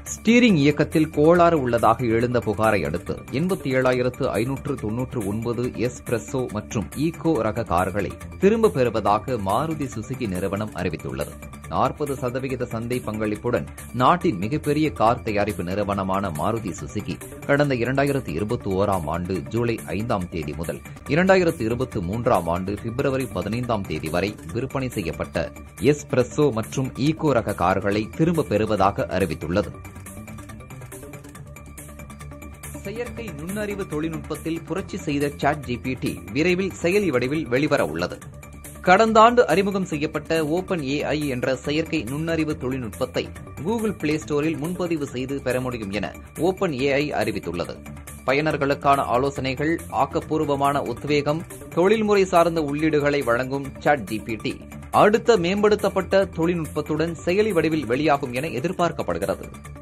steering இயக்கத்தில் கோளாறு உள்ளதாக எழுந்த புகாரை அடுத்து எண்பத்தி ஏழாயிரத்து ஐநூற்று தொன்னூற்று ஒன்பது எஸ்பிரஸோ மற்றும் ஈகோ ரக கார்களை திரும்பப் பெறுவதாக மாருதி சுசுகி நிறுவனம் அறிவித்துள்ளது நாற்பது சதவிகித சந்தை பங்களிப்புடன் நாட்டின் மிகப்பெரிய கார் தயாரிப்பு நிறுவனமான மாருதி சுசுகி கடந்த இரண்டாயிரத்து இருபத்தி ஓராம் ஆண்டு ஜூலை ஐந்தாம் தேதி முதல் இரண்டாயிரத்து இருபத்தி மூன்றாம் ஆண்டு பிப்ரவரி பதினைந்தாம் தேதி வரை விற்பனை செய்யப்பட்ட எஸ்பிரஸோ மற்றும் ஈகோ ரக கார்களை திரும்பப் பெறுவதாக அறிவித்துள்ளது செயற்கை நுண்ணறிவு தொழில்நுட்பத்தில் புரட்சி செய்த சாட் ஜிபிடி விரைவில் செயலி வடிவில் வெளிவர உள்ளது கடந்த ஆண்டு அறிமுகம் செய்யப்பட்ட ஓபன் ஏஐ என்ற செயற்கை நுண்ணறிவு தொழில்நுட்பத்தை கூகுள் பிளே ஸ்டோரில் முன்பதிவு செய்து பெற முடியும் என ஓபன் ஏஐ அறிவித்துள்ளது பயனர்களுக்கான ஆலோசனைகள் ஆக்கப்பூர்வமான உத்வேகம் தொழில்முறை சார்ந்த உள்ளீடுகளை வழங்கும் சாட் ஜிபிடி அடுத்த மேம்படுத்தப்பட்ட தொழில்நுட்பத்துடன் செயலி வடிவில் வெளியாகும் என எதிர்பார்க்கப்படுகிறது